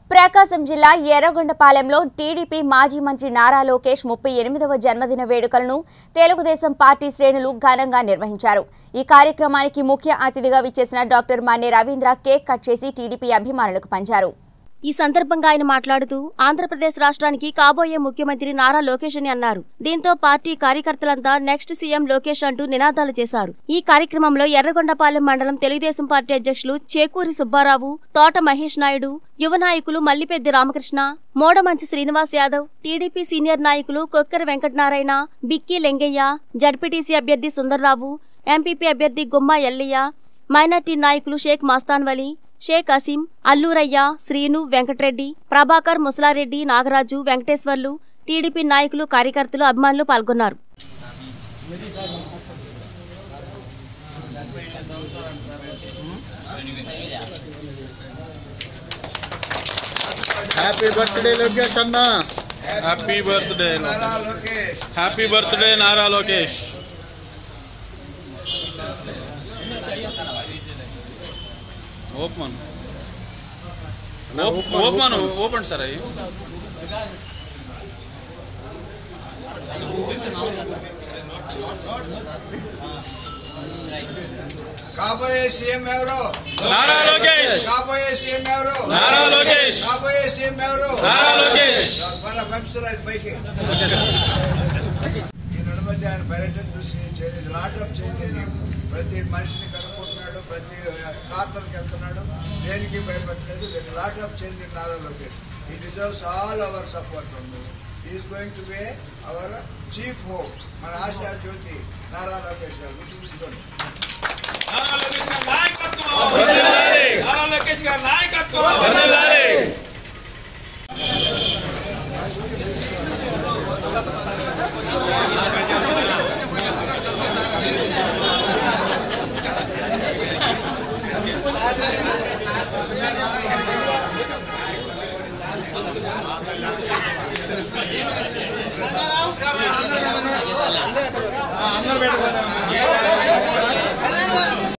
ప్రకాశం జిల్లా ఎర్రగొండపాలెంలో టీడీపీ మాజీ మంత్రి నారా లోకేష్ ముప్పై ఎనిమిదవ జన్మదిన వేడుకలను తెలుగుదేశం పార్టీ శ్రేణులు ఘనంగా నిర్వహించారు ఈ కార్యక్రమానికి ముఖ్య అతిథిగా విచ్చేసిన doctor Manne Ravindra cake cut చేసి టీడీపీ అభిమానులకు పంచారు ఈ సందర్భంగా ఆయన మాట్లాడుతూ ఆంధ్రప్రదేశ్ రాష్ట్రానికి కాబోయే ముఖ్యమంత్రి నారా లోకేష్ అని అన్నారు దీంతో పార్టీ కార్యకర్తలంతా నెక్స్ట్ సీఎం లోకేష్ అంటూ నినాదాలు చేశారు ఈ కార్యక్రమంలో ఎర్రగొండపాలెం మండలం తెలుగుదేశం పార్టీ అధ్యక్షులు చేకూరి సుబ్బారావు తోట మహేష్ నాయుడు యువ నాయకులు మల్లిపెద్ది రామకృష్ణ మోడమంచి శ్రీనివాస్ యాదవ్ టీడీపీ సీనియర్ నాయకులు కొక్కెర వెంకటనారాయణ బిక్కీ లెంగయ్య జడ్పీటీసీ అభ్యర్థి సుందర్రావు ఎంపీపీ అభ్యర్థి గుమ్మా ఎల్లయ్య మైనార్టీ నాయకులు షేక్ మాస్తాన్ వలీ షేక్ అసీం అల్లూరయ్య శ్రీను వెంకటరెడ్డి ప్రభాకర్ ముసలారెడ్డి నాగరాజు వెంకటేశ్వర్లు టీడీపీ నాయకులు కార్యకర్తలు అభిమానులు పాల్గొన్నారు హ్యాపీ బర్త్డే లోకేష్ అన్న happy birthday Nara Lokesh happy birthday Nara Lokesh open open open sir అయ్యి కాబోయే సీఎం ఎవరు నారా లోకేష్ కాబోయే సీఎం ఎవరు నారా లోకేష్ కాబోయే సీఎం ఎవరు నారా లోకేష్ మన పంపిస్తున్నారు పైకి ఈ నడుమధ్య ఆయన పర్యటన చూసి చేంజ్ లాట్ ఆఫ్ చేంజ్ ఉంది ప్రతి మనిషిని కనుక్కుంటున్నాడు ప్రతి కార్నర్కి వెళ్తున్నాడు దేనికి భయపడలేదు దీనికి lot of change in Nara Lokesh he deserves all our support is going to be our chief hope మన ఆశా జ్యోతి నారా లోకేష్ గారు గుర్తుంచుకోండి నారా లోకేష్ గారి నాయకత్వం నారా లోకేష్ గారి నాయకత్వం తెలంగాణ